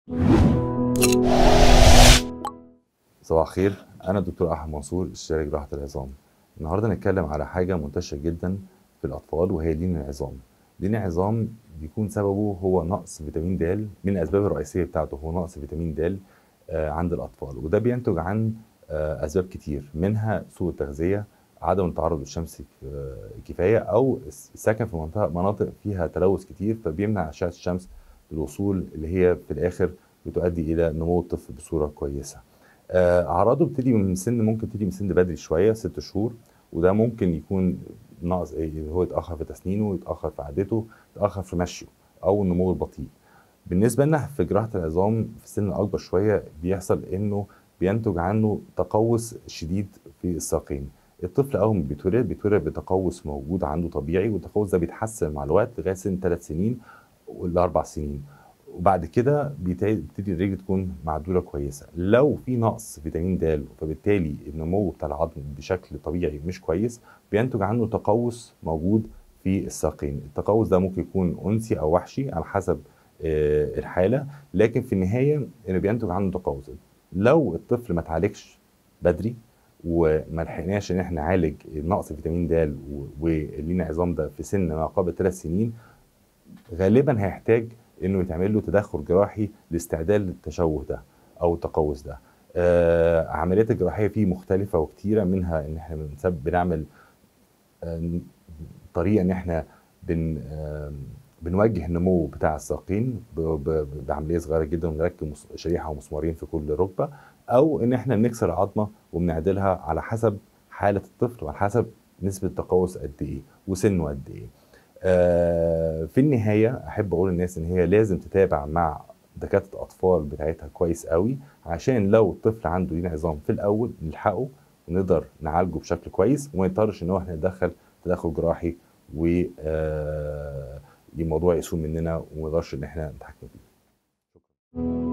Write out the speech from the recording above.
صباح الخير انا الدكتور احمد منصور استشاري جراحه العظام النهارده هنتكلم على حاجه منتشره جدا في الاطفال وهي دين العظام دين العظام بيكون سببه هو نقص فيتامين د من الاسباب الرئيسيه بتاعته هو نقص فيتامين د آه، عند الاطفال وده بينتج عن آه، اسباب كتير منها سوء التغذيه عدم التعرض للشمس آه، كفايه او السكن في منطقه مناطق فيها تلوث كتير فبيمنع اشعه الشمس الوصول اللي هي في الاخر بتؤدي الى نمو الطفل بصوره كويسه آه، اعراضه بتبتدي من سن ممكن تبتدي من سن بدري شويه ست شهور وده ممكن يكون ناقص إيه، هو يتاخر في تسنينه يتاخر في عادته يتاخر في مشيه او النمو البطيء بالنسبه لنا في جراحه العظام في السن الاكبر شويه بيحصل انه بينتج عنه تقوس شديد في الساقين الطفل اول ما بيتولد بيتولد بتقوس موجود عنده طبيعي والتقوس ده بيتحسن مع الوقت لغايه سن ثلاث سنين لاربع سنين وبعد كده بتبتدي الرجل تكون معدوله كويسه لو في نقص فيتامين د فبالتالي النمو بتاع العظم بشكل طبيعي مش كويس بينتج عنه تقوس موجود في الساقين التقوس ده ممكن يكون انسي او وحشي على حسب آه، الحاله لكن في النهايه انه بينتج عنه تقوس لو الطفل ما اتعالجش بدري وما لحقناش ان احنا نعالج نقص فيتامين د ولينا عظام ده في سن ما قبل ثلاث سنين غالبا هيحتاج انه يتعمل له تدخل جراحي لاستعداد للتشوه ده او التقوس ده آه عمليات الجراحيه فيه مختلفه وكتيره منها ان احنا بنعمل آه طريقه ان احنا بن آه بنوجه النمو بتاع الساقين بعمليه صغيره جدا ونركب شريحه ومسمارين في كل ركبه او ان احنا بنكسر عظمه وبنعدلها على حسب حاله الطفل وعلى حسب نسبه التقوس قد ايه وسنه قد ايه آه، في النهايه احب اقول للناس ان هي لازم تتابع مع دكاتره الاطفال بتاعتها كويس قوي عشان لو الطفل عنده دين عظام في الاول نلحقه ونقدر نعالجه بشكل كويس وما يضطرش ان هو احنا ندخل تدخل جراحي و الموضوع آه، يسوء مننا وما نقدرش ان احنا نتحكم فيه. شكرا.